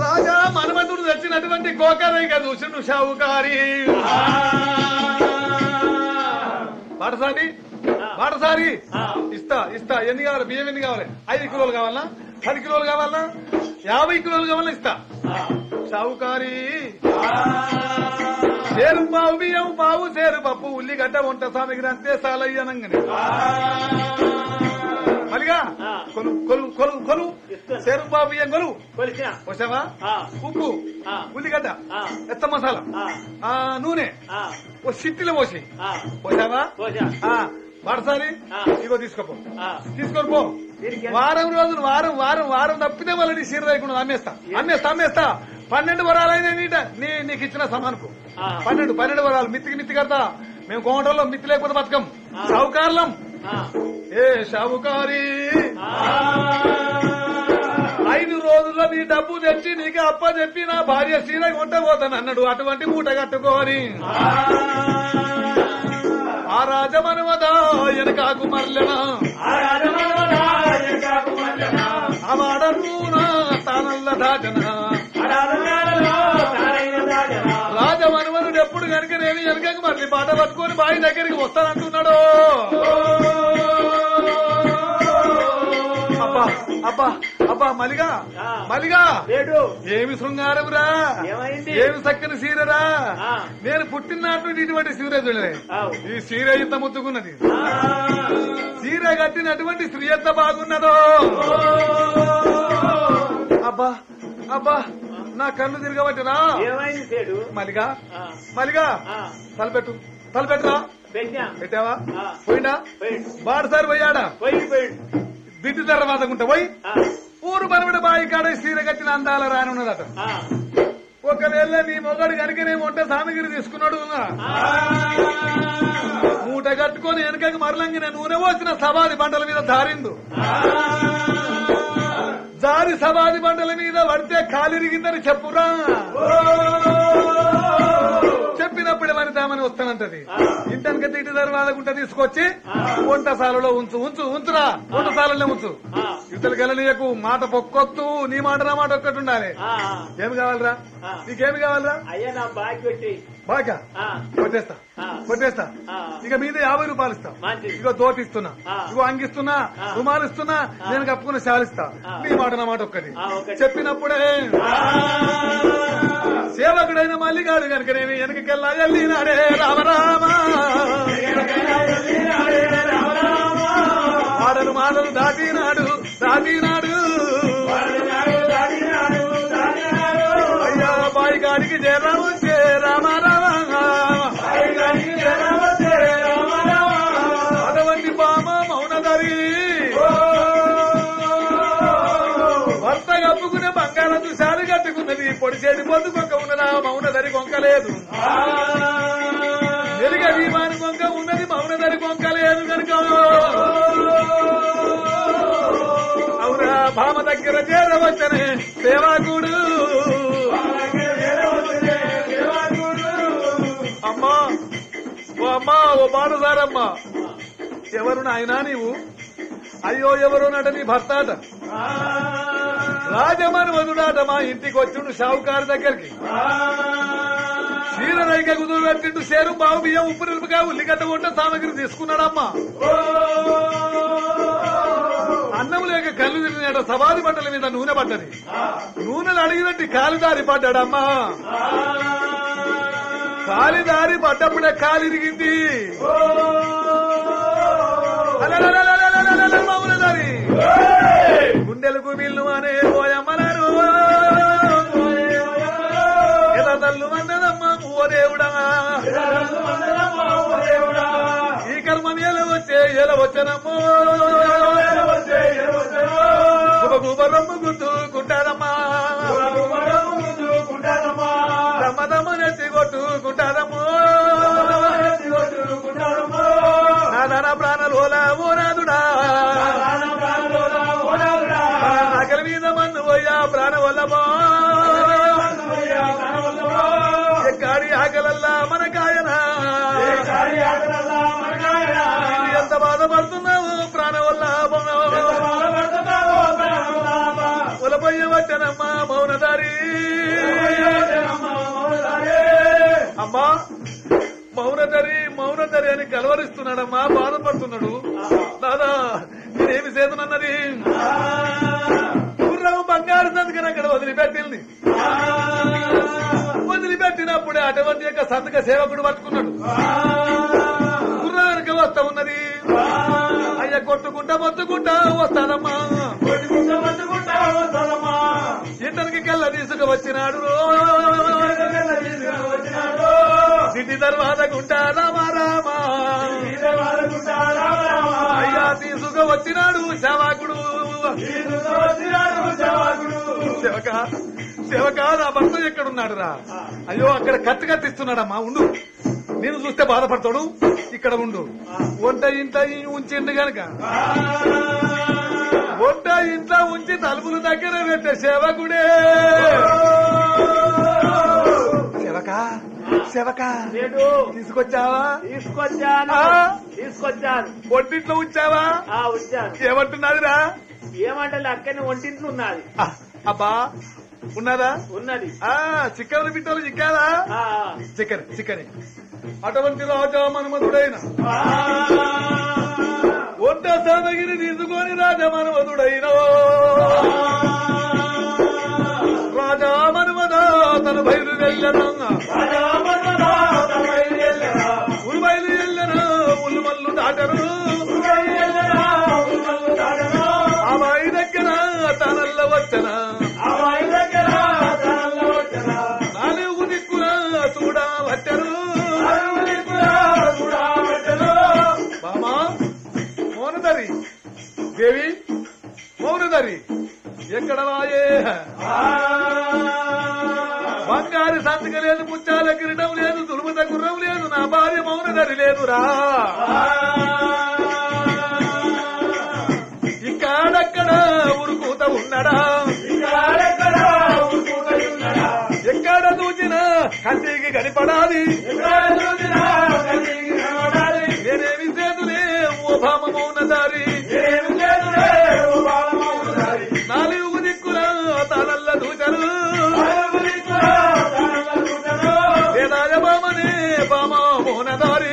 రాజా మన్మధుడు తెచ్చినటువంటి గోకరైక చూసిండు షావుకారి పాటసారి పాటసారి ఇస్తా ఇస్తా ఎన్ని కావాలి బియ్యం ఎన్ని కావాలి ఐదు కిలోలు కావాలా పది కిలోలు కావాలా యాభై కిలోలు కావాలా ఇస్తా షావుకారి సేరు పావు బియ్యం పావు సేరు పప్పు ఉల్లిగడ్డ వంట సామగ్రి అంతే సాలయ్యనంగని మలిగా ఆ. కొలు కొలు కొలు కొలు ఇస్తాను. సేరు పావు బియ్యం కొలు కొలిసిన వచ్చావా ఆ. ఉప్పు ఆ. ఉల్లిగడ్డ ఆ. ఎత్త మసాలా ఆ. ఆ నూనె ఆ, ఓ సిట్టిలో పోసి ఆ, పోసావా పోసా. ఆ, వాడసారి ఆ. ఇగో తీసుకోపో ఆ. తీసుకొని పో దీనికి ఎంత? వారం రోజులు వారం వారం వారం తప్పితే మళ్ళీ నీ సీర రాయకుండా అమ్మేస్తా అమ్మేస్తా అమ్మేస్తా పన్నెండు వరాలైన నీట నీ నీకు ఇచ్చిన సమానకు ఆ. పన్నెండు పన్నెండు వరాలు మిత్తికి మిత్తి కడతా మేము కోమటంలో మిత్తి లేకపోతే బతకం ఆ. షావుకారులం ఆ, ఏ షావుకారి ఆ, ఐదు రోజుల్లో నీ డబ్బు తెచ్చి నీకు అప్ప చెప్పి నా భార్య సీర కొంట పోతాను అన్నాడు అటువంటి మూట కట్టుకోని ఆ రాజమనుమదా వెనకాకు మరలెనా ఆ వాడనూనా తానల్ల దాచన రాజమనుమనుడు ఎప్పుడు కనుక నేను వెనకకు మరలి పాట పట్టుకొని బావి దగ్గరికి వస్తానంటున్నాడు అబ్బా అబ్బా అబ్బా మలిగా ఆ. మలిగా లేడు ఏమి శృంగారమురా ఏమైంది? ఏమి చక్కని సీరరా ఆ. నేను పుట్టినాటి నుండి ఇటువంటి సీర చూడలే ఆవు. ఈ సీర ఇంత ముద్దుకున్నది ఆ, సీర కట్టినటువంటి స్త్రీ ఎంత బాగున్నదో అబ్బా అబ్బా నా కన్ను తిరగబట్టినా ఏమైంది సేడు మలిగా ఆ, మలిగా ఆ, తలపెట్టు తలపెట్టురా పెట్టినా పెట్టావా ఆ. పోయిందా పోయిండు బాడసారి పోయాడా పోయిండు పోయిండు దిట్టు తర్వాత ఉంటే పోయి ఆ, ఊరు బరబడి బాయి కాడ సీర కట్టిన అందాల రానున్నదట ఆ, ఒకవేళ నీ మొగడు కనుకనే వంట సామగిరి తీసుకున్నాడు ఆ, మూట కట్టుకొని వెనకకి మరలంగిన నూనె పోసిన సవాది బండల మీద దారిండు జారి సవాది బండల మీద పడితే కాలిరిగిందని చెప్పురా చెప్పినప్పుడే వనితామని వస్తానంటది ఇంటనక తిట్టి దర్వాదకుంట తీసుకొచ్చి వంటశాలలో ఉంచు ఉంచు ఉంచురా వంటశాలలో ఉంచు ఆ, ఇతలు గెలనీయకు మాట పొక్కొత్తు నీ మాట నా మాట ఒక్కటి ఉండాలి ఆ, ఏమి కావాలరా ఆ. నీకేమి కావాలరా అయ్యా నా బాగా పెట్టి బాగా ఆ, కొట్టేస్తా ఆ. కొట్టేస్తా ఆ. ఇక మీద యాభై రూపాయలు ఇస్తా మంచిది. ఇగో దోటిస్తున్నా ఆ. ఇగో అంగిస్తున్నా ఆ. రుమాలు ఇస్తున్నా నేను కప్పుకున్న శాలిస్తా ఆ. నీ మాట నా మాట ఒక్కటి ఆ, ఒకటి. చెప్పినప్పుడే సేవకుడైన మల్లిగాడు కనుక నేను వెనకకెళ్ళా వెళ్ళినాడే రామరామ మాటలు మాటలు దాటినాడు దాటినాడు అయ్యా బాయి గారికి చేరాము చే రామ రామ అటువంటి బామ మౌనదరి భర్త కప్పుకునే బంగారం శాలు కట్టుకున్నది పొడిచేటి పొద్దు కొంక ఉన్నదా మౌనదరి కొంకలేదు ఎరుగ భీమాని కొంక ఉన్నది మౌనదరి కొంకలేదు కనుక అవునా భామ దగ్గర చేరవచ్చనే సేవాకుడు అమ్మా ఓ అమ్మా ఓ బాలుదారమ్మా ఎవరు నాయనా నీవు అయ్యో ఎవరు నట నీ భర్త అట రాజమనుమధుడాట మా ఇంటికి వచ్చిండు షావుకారు దగ్గరికి క్షీరరైక కుదురు పెట్టిండు సేరు బావు బియ్యం ఉప్పు నిలుపుగా ఉల్లిగడ్డ వంట సామగ్రి తీసుకున్నాడమ్మా అన్నం లేక కళ్ళు తిరిగినట సవాది బట్టల మీద నూనె పడ్డది నూనెలు అడిగినట్టు కాలిదారి పడ్డాడమ్మా కాలిదారి పడ్డప్పుడే కాలిరిగింది అలలలలలలలలల మౌనదారి గుండెలకు బిల్లు అనే పోయమ్మలారు ఎద తల్లు అన్నదమ్మ ఓ దేవుడా ఈ కర్మని ఎలా వచ్చే ఎలా వచ్చనమ్మో గుబరమ్మ గుర్తుకుంటారమ్మా దమ్మదమ్మ నెత్తి కొట్టుకుంటారమ్మో నాదన ప్రాణలోలా ఓ నాదుడా ఆకలి మీద మన్ను పోయా ప్రాణ వల్లమో ఎక్కాడి ఆకలల్లా మన కాయనా ఎంత బాధపడుతున్నావు ప్రాణ వల్ల ఉలపోయ్య వచ్చనమ్మా మౌనదారి అమ్మా మౌనధరి మౌనధరి అని కలవరిస్తున్నాడమ్మా బాధపడుతున్నాడు దాదా నేనేమి చేతనన్నది గుర్రం బంగారు సంతకని అక్కడ వదిలిపెట్టింది వదిలిపెట్టినప్పుడే అటువంటి యొక్క సంతక సేవకుడు పట్టుకున్నాడు గుర్రం వెనక వస్తా ఉన్నది అయ్య కొట్టుకుంటా మొత్తుకుంటా వస్తానమ్మా ఇతనికి కళ్ళ తీసుకు వచ్చినాడు సిటి తర్వాత గుంటా రామా రామా అయ్యా తీసుకు వచ్చినాడు సేవకుడు సేవక సేవక నా భర్త ఎక్కడున్నాడు రా అయ్యో అక్కడ కత్తి కత్తిస్తున్నాడమ్మా ఉండు నేను చూస్తే బాధపడతాడు ఇక్కడ ఉండు వంట ఇంత ఉంచిండు గనక వంట ఇంట్లో ఉంచి తలుపులు దగ్గర పెట్టే సేవకుడే సేవక సేవక నేడు తీసుకొచ్చావా తీసుకొచ్చాను ఆ? తీసుకొచ్చాను ఒంటింట్లో ఉంచావా ఆ వచ్చాను ఏమంటున్నదిరా ఏమంటే అక్కని ఒంటింట్లో ఉన్నది ఆ, అబ్బా ఉన్నదా ఉన్నది ఆ చికెన్ బిడ్డలు చిక్కాదా ఆ, చికెన్ చికెన్ అటువంటి రాజా మన్మధుడైన వంట సామగిరి తీసుకొని రాజా మన్మధుడైన రాజా మన్మధ తన బయలు వెళ్ళనంగా ఉలు బయలు వెళ్ళను ఉల్లు మల్లు దాటరు ఆ బాయి దగ్గర తనల్ల వచ్చన నాలుగు దిక్కుల చూడ వచ్చరు బామా మౌనదరి దేవి మౌనదరి ఎక్కడ వాయే బంగారు సంతక లేదు ముత్యాల కిరీటం లేదు దుర్మత గుర్రం లేదు నా భార్య మౌనదరి లేదురా ఇక్కడక్కడ ఉరుకుత ఉన్నడా ఎక్కడ దూచినా కంటికి కనిపడాలి నేనేమి చేతులే ఓ భామ మౌనదారి నాలుగు దిక్కుల తలల్ల దూచరు వేదాయ బామనే బామ మౌనదారి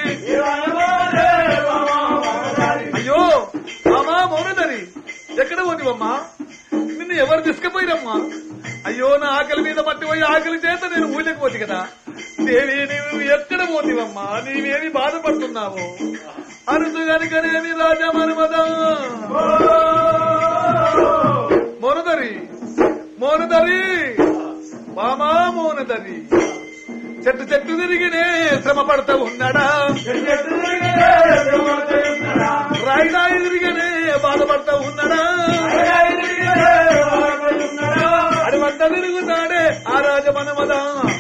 అయ్యో బామా మౌనదారి ఎక్కడ పోనివమ్మా నిన్ను ఎవరు తీసుకుపోయిరమ్మా అయ్యో నా ఆకలి మీద మట్టి పోయి ఆకలి చేత నేను ఊయలేకపోతే కదా దేవి నీవు ఎక్కడ పోతివమ్మా నీవేమి బాధపడుతున్నావు అరుసు గనుకనేమి రాజా మనుమద మోనదరి మోనదరి బామా మోనదరి చెట్టు చెట్టు తిరిగినే శ్రమ పడతా ఉన్నాడా రాయి రాయి తిరిగినే బాధపడతా ఉన్నాడా అడివంట తిరుగుతాడే ఆ రాజ మనమదా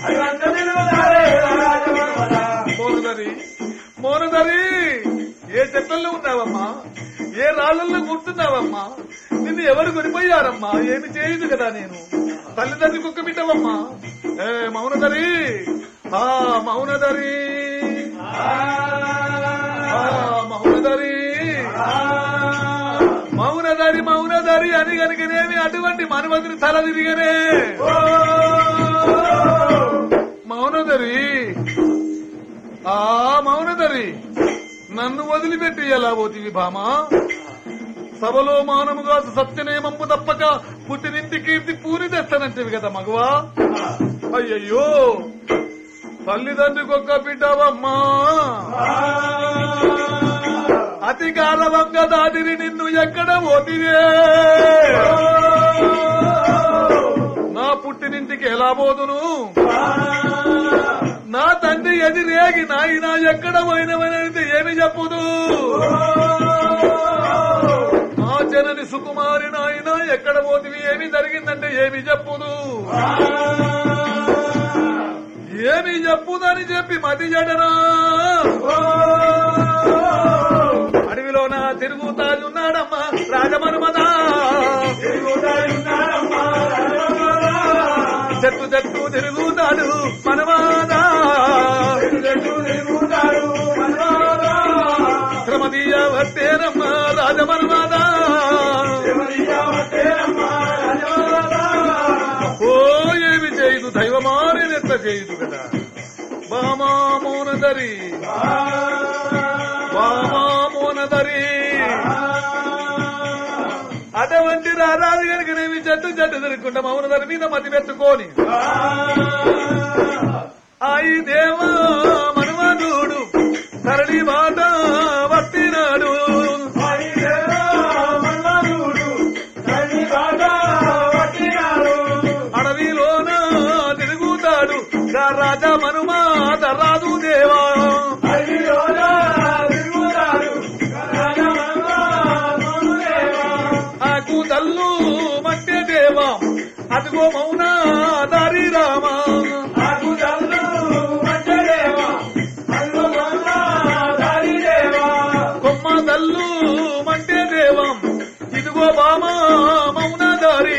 మోనదరి మోనదరి ఏ చెట్లలో ఉన్నావమ్మా ఏ రాళ్ళల్లో కూర్చున్నావమ్మా నిన్ను ఎవరు కొనిపోయారమ్మా ఏమి చేయదు కదా నేను తల్లిదండ్రి కుక్క బిడ్డవమ్మా ఏ మౌనదరి ఆ మౌనదరి ఆ మౌనదరి మౌనదరి మౌనదరి అని కనుకనేమి అటువంటి మనుమతిని తల తిరిగనే మౌనదరి ఆ మౌనదరి నన్ను వదిలిపెట్టి ఎలా పోతివి భామా సభలో మానముగా సత్యనేమంపు తప్పక పుట్టినింటి కీర్తి పూరి తెస్తానంటివి కదా మగవా అయ్యయ్యో తల్లిదండ్రికి ఒక్క బిడ్డవమ్మా అతి గారవంగ దాదిరి నిన్ను ఎక్కడ పోతివే నా పుట్టినింటికి ఎలా పోదును నా తండ్రి ఎదిరేగి నాయన ఎక్కడ పోయినవనేది ఏమి చెప్పుదు నా జనని సుకుమారి నాయన ఎక్కడ పోతివి ఏమి జరిగిందంటే ఏమి చెప్పుదు ఏమి చెప్పుదని చెప్పి మతి జడనా అడవిలోన తిరుగుతాడున్నాడమ్మా రాజమనుమదా చెట్టు చెట్టు తిరుగుతాడు మనవాదా శ్రమదీయ వస్తేనమ్మా రాజమనుమాదా ఓ ఏమి చేయదు దైవమారి నెత్త చేయదు కదా బామా మోనదరి బామా మోనదరి అటువంటి రారాజు గనుక నేమి చెట్టు చెట్టు తిరుగుకుంటా మౌనదరి మీద మతి పెట్టుకోని ఆయి దేవా మనుమధుడు తరలి మాట వట్టినాడు అడవిలోన తిరుగుతాడు గా రాజా మనుమాత రాజు దేవా ఆకు తల్లు మట్టే దేవా అదిగో మౌన దారి రామా కొమ్మ తల్లు మంటే దేవం ఇదిగో బామా మౌన దారి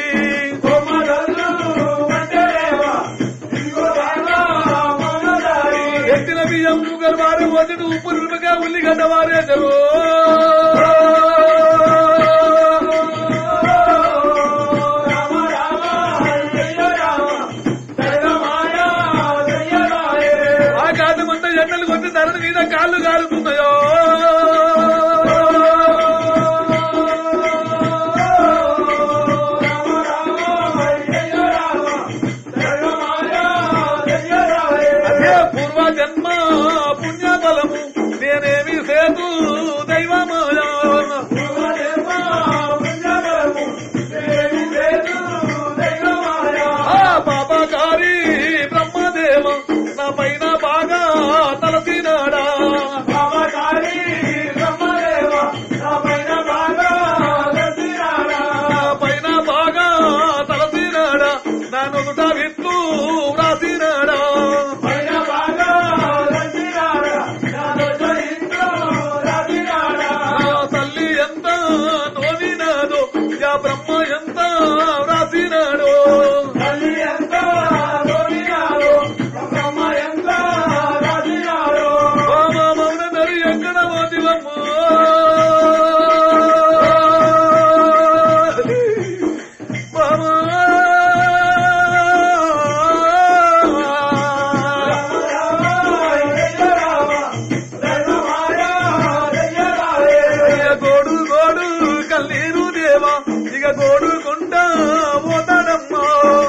ఎత్తిన బియ్యం షుగర్ వారు వదిలి ఉప్పు రుమగా ఉల్లిగడ్డ వారేదరు ఆకాశమంతా ఎండలు కొట్టి ధరణ మీద కాళ్ళు కాలుతున్నాయో అదే పూర్వ జన్మ పుణ్య బలము నేనేమి సేతు దైవమాయా ఆ పాపకారి బ్రహ్మదేవ నా పైన బాగా తలసినాడా నా పైన బాగా తలసినాడా నా నుదుట విత్తు వ్రాసినాడా నా తల్లి ఎంత నోవినాదో యా బ్రహ్మ ఎంత వ్రాసినాడో బాబా మౌన నరి ఎక్కడ మోదివమ్మో బాబా ఇక గోడు గోడు కల్లీరు దేవా ఇక గోడు కొండ పోతాడమ్మా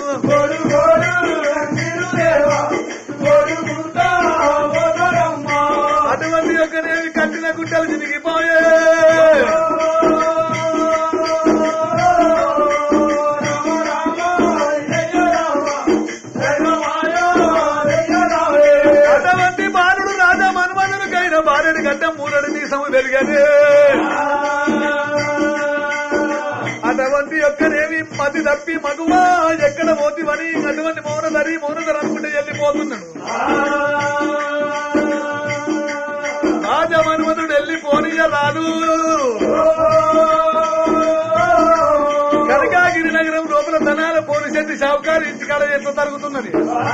అటువంటి ఒకనేవి కట్టిన గుట్టలు చినిగిపోయే అటువంటి బాలుడు రాజా మన్మధునికైన భార్యని గడ్డ మూడడు నీసము పెరిగనే అటువంటి యొక్కనేమి మతి తప్పి మగువా ఎక్కడ పోతివని అటువంటి మౌనధరి మౌనధర అనుకుంటే వెళ్ళిపోతున్నాడు రాజా మన్మధుడు వెళ్ళిపోనియ రాదు కనకాగిరి నగరం లోపల ధనాల పోలీసెట్టి షావుకారు ఇంటికాడ ఎట్లా తరుగుతున్నది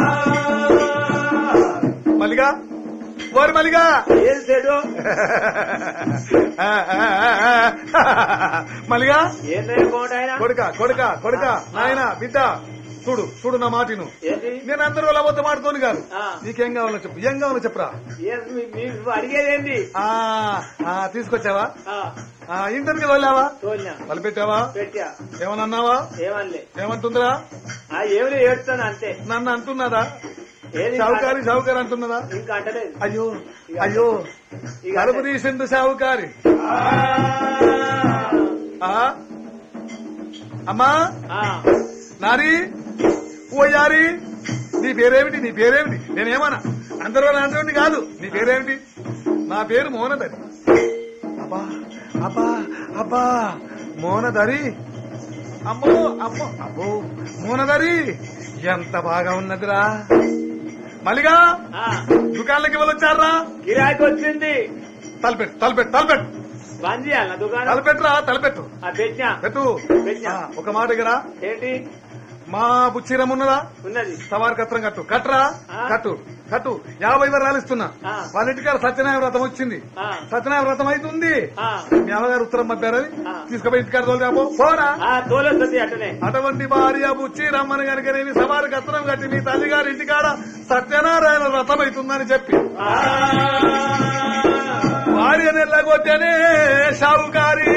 మల్లిగా ఓరి మల్లిగా ఏం సేటు ఆ, ఆ, ఆ, ఆ. మల్లిగా ఏం కోటాయన కొడుక కొడుక కొడుక నాయన బిడ్డ చూడు చూడు నా మాటిను ఏంటి నేను అందరూ వాళ్ళ వద్ద మాడుతోని కాదు ఆ. నీకేం కావాలో చెప్పు ఏం కావాలో చెప్పరా ఏం మీ- మీ- అడిగేదేంటి ఆ ఆ, తీసుకొచ్చావా ఆ, ఆ, ఇంటర్కి వెళ్ళావా తోలినా వాళ్ళు పెట్టావా పెట్టా ఏమన్నావా ఏమనలే ఏమంటుందిరా ఆ ఏమిలే ఏడుస్తాను అంతే నన్ను అంటున్నదా ఏది షావుకారి షావుకారి అంటున్నదా ఇంకా అంటలేదు అయ్యో అయ్యో ఇక కలుపు తీసిండు షావుకారి ఆ అమ్మా ఆ, నారి ఓ యారి నీ పేరేమిటి నీ పేరేమిటి నేనేమన్నా అందరూ అంటుంది కాదు నీ పేరేమిటి నా పేరు మోనదరి అబ్బా అబ్బా అబ్బా మోనదరి అమ్మో అమ్మో అబ్బో మోనదరి ఎంత బాగా ఉన్నదిరా మలిగా ఆ, దుకాణాలకి వచ్చారా గిరాకీ వచ్చింది తలపెట్టు తలపెట్టు తలపెట్టు బంద్ చేయాలి దుకాణం తలపెట్టురా తలపెట్టు ఆ పెట్టినా పెట్టు పెట్టినా. ఆ, ఒక మాట దగ్గర ఏంటి మా బుచ్చిరం ఉన్నదా ఉన్నది సవారి కత్రం కట్టు కట్రా ఆ. కట్టు కట్టు యాభై వరాలు ఇస్తున్నా ఆ. వాళ్ళ ఇంటికాడ సత్యనారాయణ వ్రతం వచ్చింది ఆ. సత్యనారాయణ వ్రతం అవుతుంది ఆ. మీ అమ్మగారు ఉత్తరం పంపారు అది ఆ. తీసుకుపోయి ఇంటికాడ తోలుదాపో పోరా ఆ తోలొస్తుంది అట్టనే అటువంటి భార్య బుచ్చి రమ్మని కనుకనేమి సవారి కత్రం కట్టి మీ తల్లిగారి ఇంటికాడ సత్యనారాయణ వ్రతం అవుతుందని చెప్పి ఆ. భార్య నెల్లగొట్టనే షావుకారి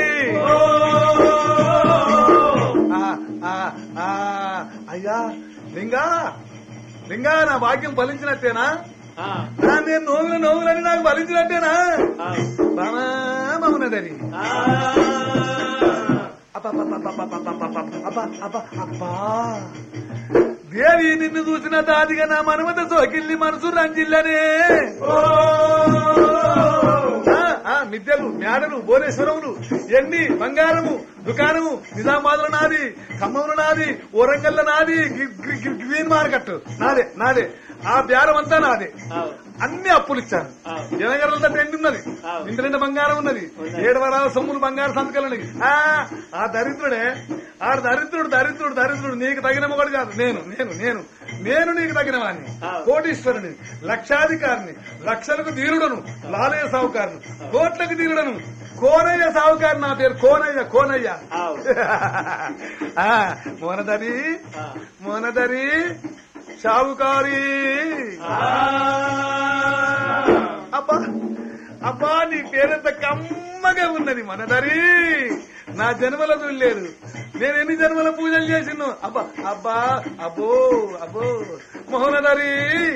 ఆ, ఆ, ఆ, అయ్యా లింగా లింగా నా భాగ్యం ఫలించినట్టేనా ఆ. ఆ, నేను నోములు నోములని నాకు ఫలించినట్టేనా ఆ. బామన్నదని ఆ. అబ్బా దేవి నిన్ను చూసిన దాదిగా నా మనమత సోకిల్లి మనసు రంజిల్లనే ఆ, ఆ, మిద్దెలు మేడలు భువనేశ్వరములు ఎన్ని బంగారము దుకాణము నిజామాబాద్లో నాది ఖమ్మంలో నాది ఓరంగల్ నాది గి- గి- గి- గ్రీన్ మార్కెట్ నాదే నాదే ఆ బేరం అంతా నాదే అవు. అన్ని అప్పులు ఇచ్చాను ఆ. జనగరంతా టెంట్ ఉన్నది ఆ. ఇంటి నిండా బంగారం ఉన్నది ఉన్నది. ఏడు వరాల సొమ్ములు బంగారు సంతకాలు ఉన్నాయి. ఆ ఆ దరిద్రుడే ఆ దరిద్రుడు దరిద్రుడు దరిద్రుడు నీకు తగిన మొగడు కాదు నేను నేను నేను నేను నీకు తగిన వాడిని ఆ. కోటీశ్వరుని లక్షాధికారిని లక్షలకు ధీరుడను లాలయ్య సావుకారును కోట్లకు ధీరుడను కోనయ్య సావుకారు నా పేరు కోనయ్య కోనయ్య అవు. ఆ, మోనదరి ఆ. మోనదరి సావుకారి ఆ. అబ్బా అబ్బా నీ పేరెంత కమ్మగా ఉన్నది మనదరి నా జన్మల చూడలేదు నేను ఎన్ని జన్మల పూజలు చేసిను అబ్బా అబ్బా అబ్బో అబ్బో మోహనదరి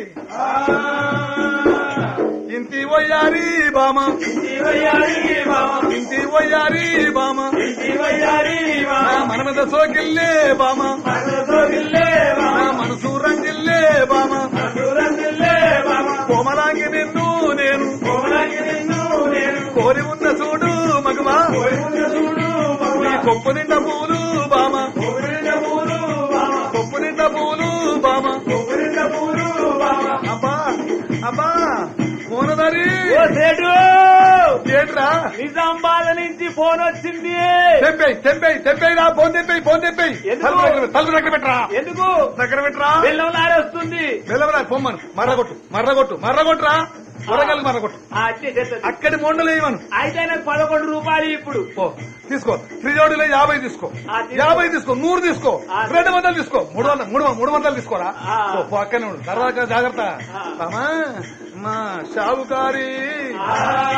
ఇంటి వయ్యారి బామ జీవయారి బావ. ఇంటి వయ్యారి బామ జీవయారి బావ. నా మనమద సోకిల్లే బామ మనసోగిల్లే బావ. నా మనసు రంగిల్లే బామ మనసురంగిల్లే బావ. కోమలాంగి నిన్ను నేను కోమలాంగి నిన్ను నేను కోరి ఉన్న చూడు మగవా కోరుకున్న చూడు బావ. నీ కొప్పు నిండా పూలు బామ కోరిన పూలు బావ. కొప్పు నిండా పూలు బామ కోరిన పూలు బావ. అబ్బా అబ్బా మోనదరి ఓ సేటు ఏంట్రా నిజామాబాద్ నుంచి ఫోన్ వచ్చింది తెంపేయి తెంపేయి తెంపేయి రా ఫోన్ తెంపేయి ఫోన్ తెంపేయి ఎందుకు? తలుపు దగ్గర తలుపు దగ్గర పెట్టరా ఎందుకు దగ్గర పెట్టరా బెల్లం లారేస్తుంది వెళ్ళవరా పొమ్మను మర్రగొట్టు మర్రగొట్టు మర్రగొట్టురా వరగలు మర్రగొట్టు ఆ, అట్లే చేస్తుంది. అక్కడి మొండలు వేయమను అయితే నాకు పదకొండు రూపాయలు ఇప్పుడు ఓ తీసుకో త్రీ జోడీలో యాభై తీసుకో ఆ, తీసుకో. యాభై తీసుకో నూరు తీసుకో ఆ, రెండు వందలు తీసుకో మూడు వందలు మూడు మూడు వందలు తీసుకోరా ఆ. ఓ, పో అక్కనే ఉండు తర్వాత జాగ్రత్త ఆ. అమ్మా మా షావుకారి ఆ,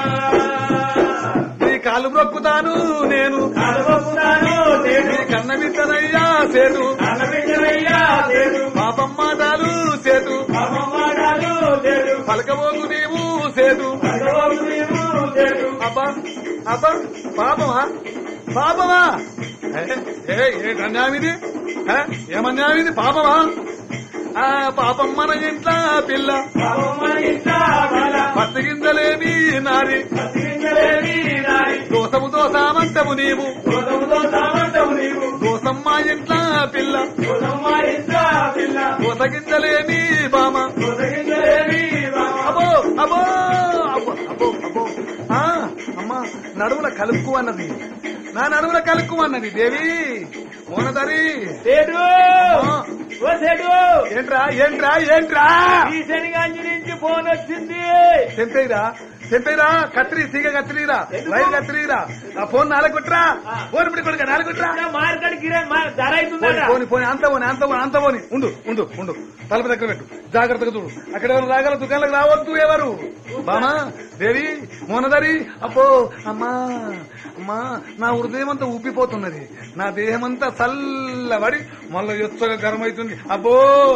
నీ కాళ్ళు మొక్కుతాను నేను కలుపుకున్నాను నేను నీ కన్న బిడ్డనయ్యా సేటు కలబిడ్డనయ్యా నేను పాపం మాటాలు సేటు అమ్మవాడాలు నేను పలకబోకు నీవు సేటు భగవంతు నీవు నేను అబ్బా అబ్బా పాపమా పాపమా ఏ, ఏ ఏంటన్యామిది ఏ, ఏమన్యామిది పాపమా ఆ పాపం మన ఇంట్లో పిల్ల పాపమ్మ ఇంట బల పత్తి గింజలేని నాది బతికించలేని నాయి దోసము దోసామంటము నీవు దోసముతో సామంతము నీవు దోసం మా ఇంట్లో పిల్ల దోసమ్మ ఇంట పిల్ల దోస గింజలేని బామ బతికించలేని బావ. అబ్బో అబ్బో అబ్బో అబ్బో అబ్బో ఆ, అమ్మా నడుముల కలుపు అన్నది నా నడుముల కలుపు అన్నది దేవి మోనదరి సేటు ఆ. ఓ సేటు ఏంట్రా ఏంట్రా ఏంట్రా ఈ శనిగాంజి నుంచి ఫోన్ వచ్చింది తెంపేరా తెంపేరా కత్తిరి తీగ కత్తిరిరా ఎందుకు? వైర్ కత్తిరిరా ఆ ఫోన్ నాలుగుట్రా ఆ. ఫోన్ ఇప్పుడు కొడుక నాలుగుట్రా మార్కెట్ గిరే ధర పోని అవుతుందట పోని పోని అంత పోని అంత పోని అంత పోని ఉండు ఉండు ఉండు తలుపు దగ్గర పెట్టు జాగ్రత్తగా చూడు అక్కడ ఎవరు రాగల దుకాణాలకు రావద్దు ఎవరు బామా దేవి మోనదరి అబ్బో అమ్మా అమ్మా నా హృదయం అంతా ఉబ్బిపోతున్నది నా దేహం అంతా చల్లబడి మళ్ళీ ఎచ్చగా గరం అవుతుంది అబ్బో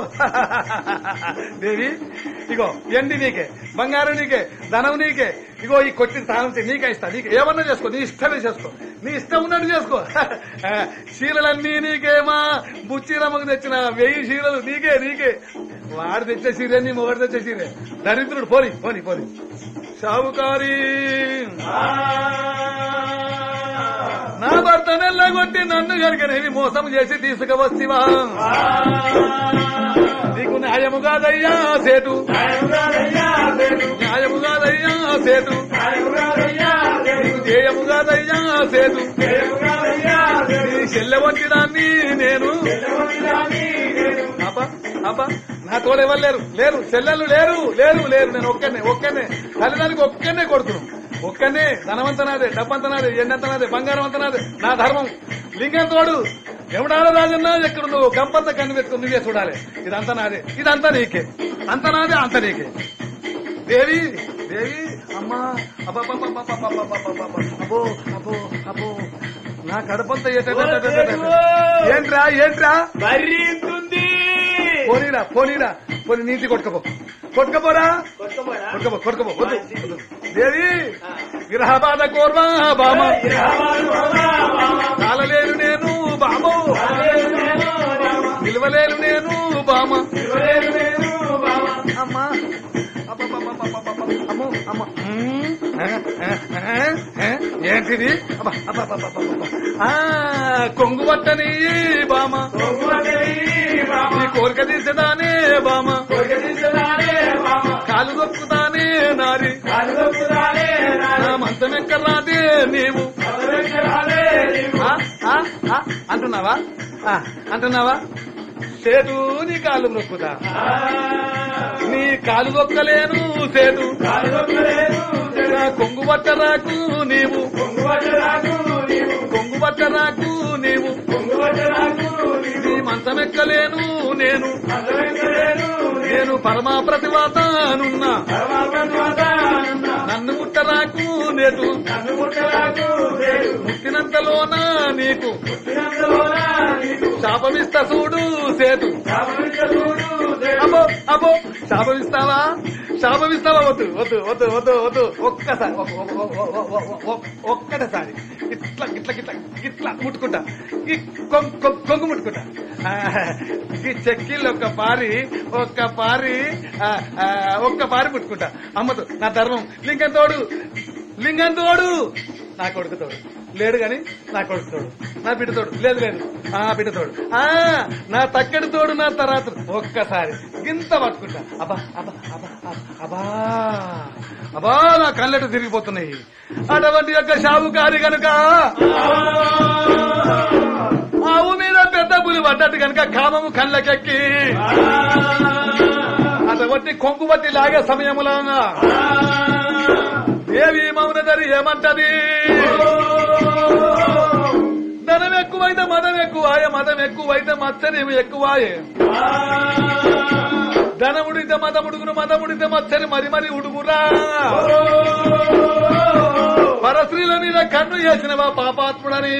దేవి ఇగో ఎండి నీకే బంగారం నీకే ధనం నీకే ఇగో ఈ కొట్టిన తానం చే- నీకే ఇస్తా నీకే ఏమన్నా చేసుకో నీ ఇష్టమే చేసుకో నీ ఇష్టం ఉన్నట్టు చేసుకో చీరలన్నీ నీకేమా బుచ్చిరమ్మకు తెచ్చిన వెయ్యి చీరలు నీకే నీకే వాడు తెచ్చే చీరే నీ మొగడు తెచ్చే చీరే దరిద్రుడు పోని పోని పోని షావుకారి నా భర్త నెల్లగొట్టి నన్ను గనుకనేవి మోసం చేసి తీసుకువస్తివా నీకు న్యాయము కాదయ్యా సేటు న్యాయము కాదయ్యా సేటు నీకు జయముగాదయ్యా సేతు నీ చెల్లె వంటి దాన్ని నేను అబ్బా అబ్బా నా తోడు ఎవరు లేరు లేరు చెల్లెలు లేరు లేరు లేరు నేను ఒక్కనే ఒక్కనే తల్లిదానికి ఒక్కనే కొడుతున్నాను ఒక్కనే ధనవంతనాదే డబ్బంతనాదే ఎండంతనాదే బంగారం అంతనాదే నా ధర్మం లింగం తోడు ఎవడాడ రాజన్నా ఎక్కడ నువ్వు గంపంత కన్ను పెట్టుకుని నువ్వే చూడాలి ఇదంతా నాదే ఇదంతా నీకే అంత నాదే అంత నీకే దేవి దేవి అమ్మా అబ్బా అబ్బా, అబ్బా, అబ్బా, అబ్బా, అబ్బా, అబ్బా, అబ్బా, అబ్బో అబ్బో అబ్బో నా కడపంతా ఏట- ఏంట్రా ఏంట్రా మరింతుంది పోనీరా పోనీరా పోనీ నీతి కొట్టుకపో కొట్టుకపోరా కొట్టుకపో కొట్టుకపో వద్దు వద్దు. దేవి విరహ బాధ కోర్వా బామ కాలలేను నేను బామో నిలవలేను నేను బామ అమ్మా అబ్బబ్బబ్బబ్బబ్బబ్బ. అమ్మో అమ్మ మ్మ్. ఆ, ఆ, ఆ, ఆ, ఏంటిది అబ్బా, అబ్బబ్బబ్బబ్బబ్బ. ఆ, కొంగు పట్టని బామ నీ కోరిక తీసేదానే బామ కాలు దొక్కుతానే నారి నా మంచం ఎక్కరాదే నీవు ఆ, ఆ, ఆ, అంటున్నావా ఆ, అంటున్నావా సేటు నీ కాలు నొక్కుతా నీ కాలు దొక్కలేను సేటు నా కొంగు పట్టరాకు నీవు కొంగు పట్టరాకు నీవు నీ మంచం ఎక్కలేను నేను నేను పరమా ప్రతివాతానున్నా నన్ను ముట్టరాకు నేటు ముట్టినంతలోనా నీకు శాపమిస్తా చూడు సేతు అబ్బో అబ్బో శాపమిస్తావా శాపమిస్తావా వద్దు వద్దు వద్దు వద్దు వద్దు ఒక్కసారి ఒక్క- ఒక్క- ఒక్క- ఒక్క- ఒక్క- ఒక్కటేసారి ఇట్లా ఇట్లా ఇట్లా ఇట్లా ముట్టుకుంటా ఈ కొం- కొం- కొంగు ముట్టుకుంటా ఆ, ఈ చెక్కిళ్ళు ఒక్క పారి ఒక్క పారి ఆ, ఆ, ఒక్క పారి ముట్టుకుంటా అమ్మతో నా ధర్మం లింగం తోడు లింగం తోడు నా కొడుకు తోడు లేడు గాని నా కొడుకు తోడు నా బిడ్డ తోడు లేదు లేదు ఆ బిడ్డ తోడు ఆ నా తక్కడి తోడు నా తర్వాత ఒక్కసారి గింత పట్టుకుంటా అబ్బా అబ్బా అబ్బా అబ్బా, అబ్బా అబ్బా నా కళ్ళెట తిరిగిపోతున్నాయి అటువంటి యొక్క షావుకారి గనుక ఆవు మీద పెద్ద పులి పడ్డట్టు కనుక కామము కళ్ళకెక్కి అటువంటి కొంగు బట్టి లాగే సమయములోన దేవి మౌనదరి ఏమంటది ధనం ఎక్కువైతే మదం ఎక్కువాయే మదం ఎక్కువైతే మచ్చరి ఎక్కువాయే ధనముడితే మదముడుగును మదముడితే మచ్చరి మరి మరి ఉడుగురా పరస్త్రీల మీద కన్ను చేసినవా పాపాత్ముడని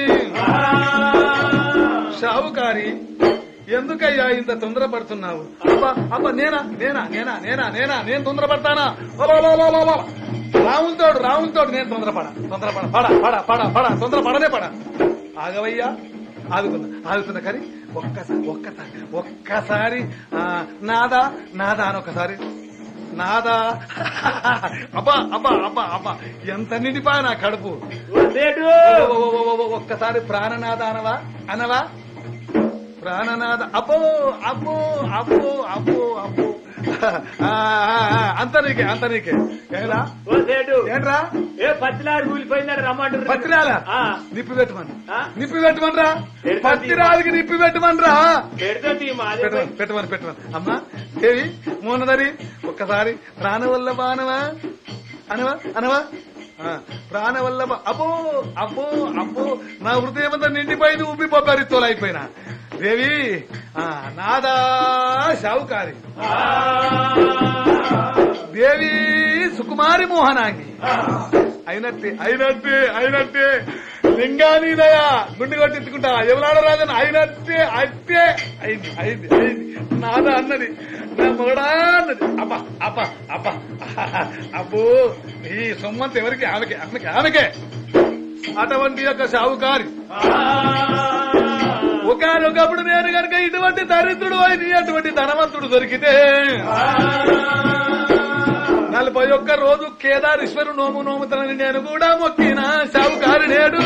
షావుకారి ఎందుకయ్యా ఇంత తొందరపడుతున్నావు అబ్బా అబ్బా నేనా నేనా నేనా నేనా నేనా నేను తొందరపడతానా రావులతోడు రావులతోడు నేను తొందరపడ తొందరపడ పడ పడ పడ పడ తొందర పడనే పడ ఆగవయ్యా ఆగుతున్నా ఆగుతున్నా కానీ ఒక్కసారి ఒక్కసారి ఒక్కసారి ఆ, నాదా నాదా అని ఒకసారి నాదా అబ్బా అబ్బా అబ్బా అబ్బా ఎంత నిండిపోయా నా కడుపు సేటు ఓ, ఓ, ఓ, ఓ, ఓ, ఒక్కసారి ప్రాణనాథ అనవా అనవా ప్రాణనాథ అబ్బో అబ్బో అబ్బో అబ్బో అబ్బో ఆ, ఆ, ఆ, అంత నీకే అంత నీకే ఏరా ఓ సేటు ఏంట్రా ఏ పత్తిలాడు కూలిపోయిందని రమ్మంటారు పత్రిరాల ఆ, నిప్పి పెట్టమని ఆ? నిప్పి పెట్టమనరా పెడతా పత్రిరాలకి నిప్పి పెట్టమనరా పెడితే తీయమా, అదే పెట్టమని పెట్టమని పెట్టమని అమ్మా దేవి మోనదరి ఒక్కసారి ప్రాణవల్లభ అనవా అనవా అనవా ఆ, ప్రాణవల్లభ అబ్బో అబ్బో అబ్బో నా హృదయం అంతా నిండిపోయింది ఉబ్బి బొబ్బరితోలు అయిపోయినా దేవి ఆ, నాదా షావుకారి దేవి సుకుమారి మోహనాంగి అయినట్టే అయినట్టే అయినట్టే లింగానిదయా గుండె కొట్టించుకుంటా ఎవరాడ రాజన్ అయినట్టే అట్టే అయింది అయింది అయింది నాద అన్నది నా మొగడా అన్నది అబ్బా అబ్బా అబ్బా అబ్బో ఈ సొమ్మంత ఎవరికి ఆమెకే ఆమెకే ఆమెకే అటువంటి యొక్క షావుకారి ఒకనొకప్పుడు నేను కనుక ఇటువంటి దరిద్రుడు అయింది అటువంటి ధనవంతుడు దొరికితే నలభై ఒక్క రోజు కేదారేశ్వరు నోము నోముతానని నేను కూడా మొక్కిన షావుకారి నేడు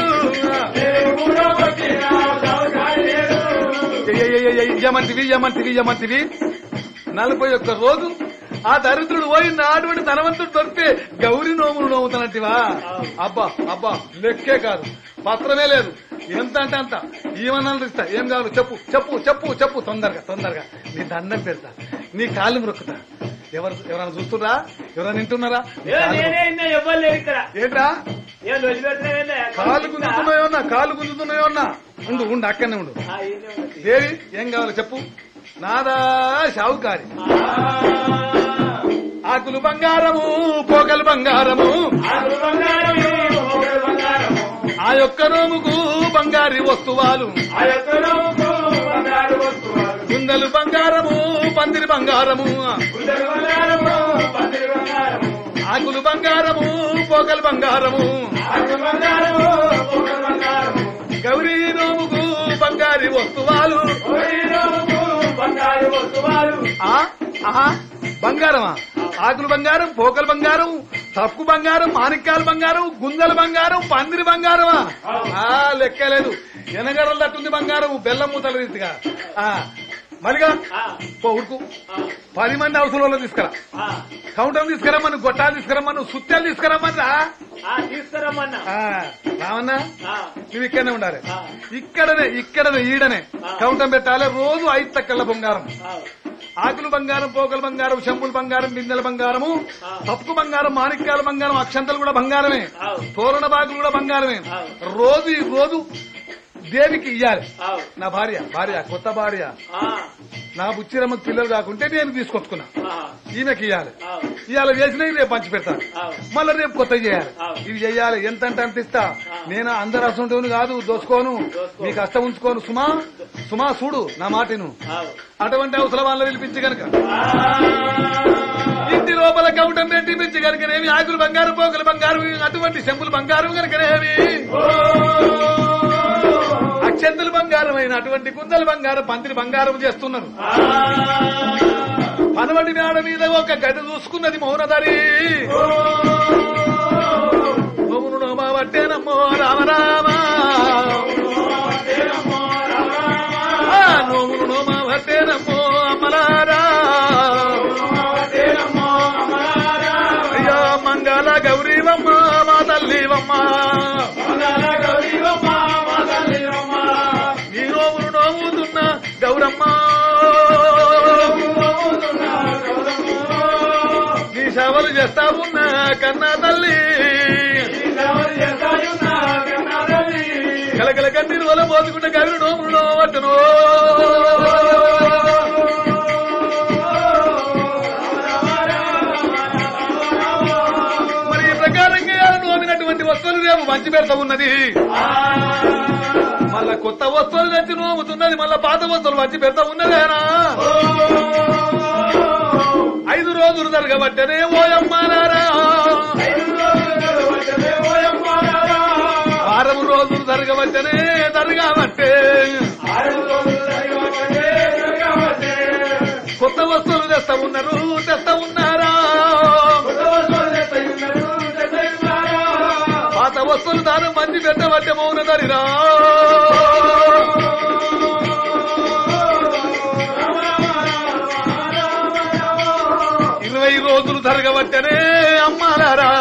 యమంటివి యమంటివి యమంటివి నలభై ఒక్క రోజు ఆ దరిద్రుడు పోయింది అటువంటి ధనవంతుడు దొరికితే గౌరీ నోములు నోముతానంటివా అబ్బా అబ్బా లెక్కే కాదు పత్రమే లేదు ఎంత అంటే అంత ఏమన్నా ఇస్తా ఏం కావాలి చెప్పు చెప్పు చెప్పు చెప్పు తొందరగా తొందరగా నీ దండం పెడతా నీ కాళ్ళు మొక్కుతా ఎవరు ఎవరైనా చూస్తున్నా ఎవరైనా వింటున్నారా నీ ఏ, కాళ్ళు నేనే ఇన్నా ఎవ్వరు లేరు ఇక్కడ మొక్కు. ఏంట్రా ఏ లొల్లి పెడతానే కాళ్ళు గుంజుతున్నాయో అన్నా కాళ్ళు గుంజుతున్నాయో అన్నా ఉండు ఉండు అక్కడనే ఉండు దేవి ఏం కావాలి చెప్పు నాదా షావుకారి ఆకులు బంగారము పోగలు బంగారము ఆ యొక్క నోముకు బంగారి వస్తువాలు గుండెలు బంగారము పందిరి బంగారము ఆకులు బంగారము పోగలు బంగారము గౌరీ నోముకు బంగారి వస్తువాలు ఆ ఆహా బంగారమా ఆకులు బంగారం పోకలు బంగారం తప్పు బంగారం మాణిక్యాలు బంగారం గుందల బంగారం పందిరి బంగారమా ఆ లెక్కలేదు ఎనగరల తట్టుంది బంగారం బెల్లం మూతల రీతిగా ఆ మరిగా పో ఉడుకు పది మంది అవసరంలో తీసుకురా కౌంటర్ తీసుకురమ్మను గొట్టాలు తీసుకురమ్మను సుత్యాలు తీసుకురమ్మని రా తీసుకురమ్మన్నా ఆ, రావన్నా ఆ, నువ్వు ఇక్కడనే ఉండాలి ఆ. ఇక్కడనే ఇక్కడనే ఈడనే ఆ. కౌంటర్ పెట్టాలి రోజు ఐదు తక్కల బంగారం ఆ, ఆకులు బంగారం పోకల బంగారం చెంపులు బంగారం బిందెల బంగారము ఆ. తప్పు బంగారం మాణిక్యాల బంగారం అక్షంతలు కూడా బంగారమే ఆ. తోరణ బాగులు కూడా బంగారమే ఆ. రోజు ఈ రోజు దేవికి ఇయ్యాలి ఆ, నా భార్య భార్య కొత్త భార్య ఆ, నా బుచ్చిరమ్మకి పిల్లలు కాకుంటే నేను తీసుకొచ్చుకున్నా ఆ, ఈమెకి ఇయ్యాలి ఆ, ఇవాళ వేసినవి రేపు పంచి పెడతాను ఆ. మళ్ళీ రేపు కొత్త చేయాలి ఆ. ఇది చెయ్యాలి ఎంత అంటే అంత ఇస్తా ఆ. నేను అందరు అసంటోని కాదు దోసుకోను దోసుకో. నీ కష్టం ఉంచుకోను సుమా సుమా చూడు నా మాటను ఆ, అటువంటి అవసరం వాళ్ళ పిలిపించి కనుక ఇంటి లోపల కౌటం పెట్టి పిచ్చి కనుకనేమి ఆకులు బంగారు పోకలు బంగారు అటువంటి చెంపులు బంగారం కనుకనేమి అక్షంతలు బంగారమైన అటువంటి కుందలు బంగారం పందిరి బంగారం చేస్తున్నారు పనవడి మేడ మీద ఒక గది చూసుకున్నది మౌనదరి నోమును నోమా వట్టేనమ్మో రామ రామ ఆ, నోమును నోమా వట్టేనమ్మో అమ్మలారా అయ్యా మంగళ గౌరీవమ్మ మా తల్లివమ్మ నీ నోమును నోముతున్న గౌరమ్మ నీ సేవలు చేస్తా ఉన్న కన్నా తల్లి కలకల కన్నీరు వల్ల పోతుకుంటే కవిని నోములు నోవట్టును మరి ఈ ప్రకారంగా నోమినటువంటి వస్తువులు రేపు మంచి పెడతా ఉన్నది మళ్ళా కొత్త వస్తువులు తెచ్చి నోముతున్నది మళ్ళా పాత వస్తువులు వచ్చి పెడతా ఉన్నదేనా ఐదు రోజులు జరగబట్టనే ఓయమ్మారా వారం రోజులు జరగబట్టనే జరగబట్టే కొత్త వస్తువులు తెస్తా ఉన్నారు తెస్తా ఉన్నారా పాత వస్తువులు దానం మంచి పెట్టబట్టే మౌన దరిరా ఇరవై రోజులు జరగబట్టనే అమ్మాలారా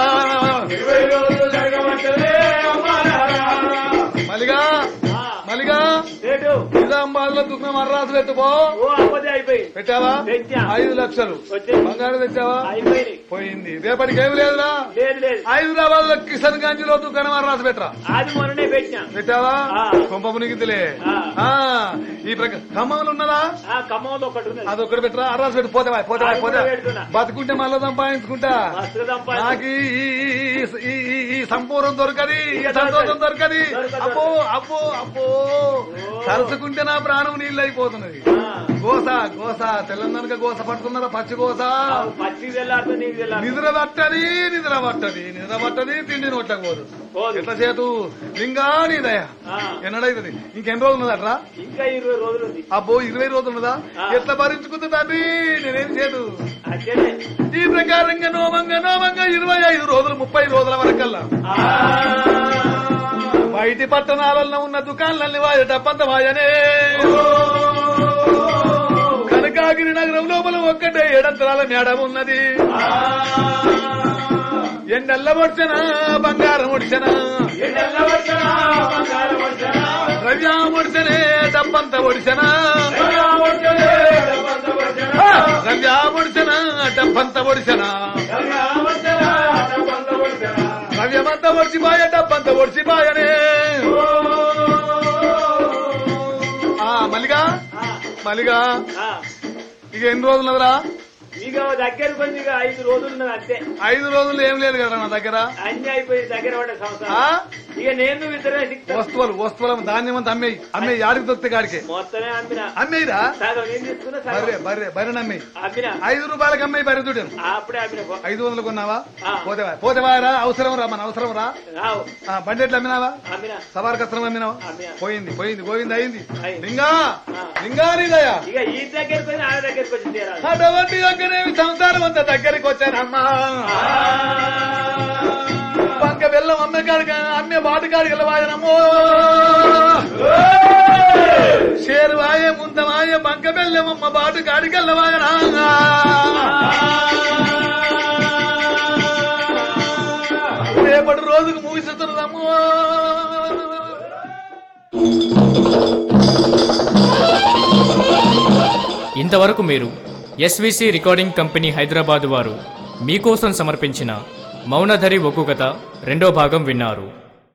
మలిగా ఆ, మలిగా రేటు నిజామాబాద్ లో దుఃఖం అర్రాసు పెట్టుకో ఓ అప్పదే అయిపోయింది పెట్టావా పెట్టా. ఐదు లక్షలు వచ్చేసి. బంగారం తెచ్చావా అయిపోయింది పోయింది రేపటికి ఏమి లేదురా లేదు లేదు హైదరాబాద్ లో కిషన్ గంజ్ లో దుకాణం అర్రాసు పెట్టరా అది మొన్ననే పెట్టినా పెట్టావా ఆ. కొంప మునిగిద్దిలే ఆ. ఆ, ఈ ప్రక ఖమ్మంలో ఉన్నదా ఆ ఖమ్మంలో ఒకటి ఉన్నది అదొక్కటి పెట్టరా అర్రాసు పెట్టు పోతావా పోతావా అది పోతా కూడా పెడుతున్నా. బతుకుంటే మళ్ళా సంపాదించుకుంటా మస్తు సంపాదించు. నాకు ఈ- ఈ- ఈ- ఈ- ఈ- ఈ సంపూర్ణం దొరకది ఈ సంతోషం దొరకది దొరకదు. అబ్బో అబ్బో అబ్బో తలుచుకుంటే నా ప్రాణం నీళ్ళు అయిపోతున్నది ఆ, గోస గోస తెలంగాణ గోస పట్టుకున్నారా పచ్చి గోస ఆ, పచ్చి తెల్లారితే నీకు తెల్లారు నిద్ర పట్టది నిద్ర పట్టది నిద్ర పట్టది తిండి నోట్లకు పోదు పోదు. ఎట్లా చేతు లింగా నీ దయ ఆ. ఎన్నడైతుంది ఇంకెన్ని రోజులు ఉన్నదట్రా ఇంకా ఇరవై రోజులు ఉంది అబ్బో ఇరవై రోజులు ఉన్నదా ఆ. ఎట్లా భరించుకుంది తండ్రి నేనేం చేదు అట్లనే ఈ ప్రకారంగా నోమంగా నోమంగా ఇరవై ఐదు రోజులు ముప్పై రోజుల వరకల్లా ఆ, బయటి పట్టణాలలో ఉన్న దుకాణాలన్నీ వాయట పంత వాయనే కనుక మందాగిరి నగరం లోపల ఒక్కటే ఏడంతరాల మేడం ఉన్నది ఎండల్ల పొడిచన బంగారం ఒడిచన రవ్యా ఒడిచనే డబ్బంత ఒడిచన రవ్యా ఒడిచన డబ్బంత ఒడిచన రవ్యమంత ఒడిచిపాయ డబ్బంత ఒడిచిపాయనే ఆ మల్లిగా మల్లిగా ఇక ఎన్ని రోజులరా ఇక దగ్గర కొంచెం ఇక ఐదు రోజులు ఉన్నది అంతే ఐదు రోజులు ఏం లేదు కదా నా దగ్గర అన్ని అయిపోయి దగ్గర పడే ఆ? సంవత్సరం ఇక నేను ఇద్దరే సిక్తా వస్తువులు వస్తువులు ధాన్యం అంతా అమ్మేయి అమ్మేయి ఆడికి దొరికితే గాడికే మొత్తమే అమ్మిన అమ్మేయిరా సగం నేను తీసుకున్నా బర్రె సగం బర్రె బర్రెని అమ్మేయి అమ్మిన ఐదు రూపాయలకి అమ్మాయి బర్రె దుడ్డాను అప్పుడే అమ్మిన పో. ఐదు వందలు కొన్నావా ఆ. పోతేవా పోతేవా రా అవసరం రా మన అవసరం రా రావు ఆ, బండి ఎట్లా అమ్మినావా అమ్మిన సవార్ కస్త్రం అమ్మినావా అమ్మినా. పోయింది పోయింది గోవింది అయింది అయింది. లింగా ఆ. లింగా నీదయ్యా ఇక ఈ దగ్గరికి పోయి ఆ దగ్గరికి వచ్చి తీరాలి అటువంటి యొక్కనేమి సంసారం అంతా దగ్గరికి వచ్చానమ్మా పంక బెల్లం అమ్మే కాడికి అమ్మే బాటు కాడికి వెళ్ళవాయనమ్మో షేరువాయే ముంతమాయే బంక బెల్లం అమ్మ బాటు కాడికి వెళ్ళవాయనా రేపటి రోజుకు ముగిస్తున్నాము ఇంతవరకు మీరు ఎస్విసి రికార్డింగ్ కంపెనీ హైదరాబాద్ వారు మీకోసం సమర్పించిన మౌనధరి ఒగ్గు కథ రెండో భాగం విన్నారు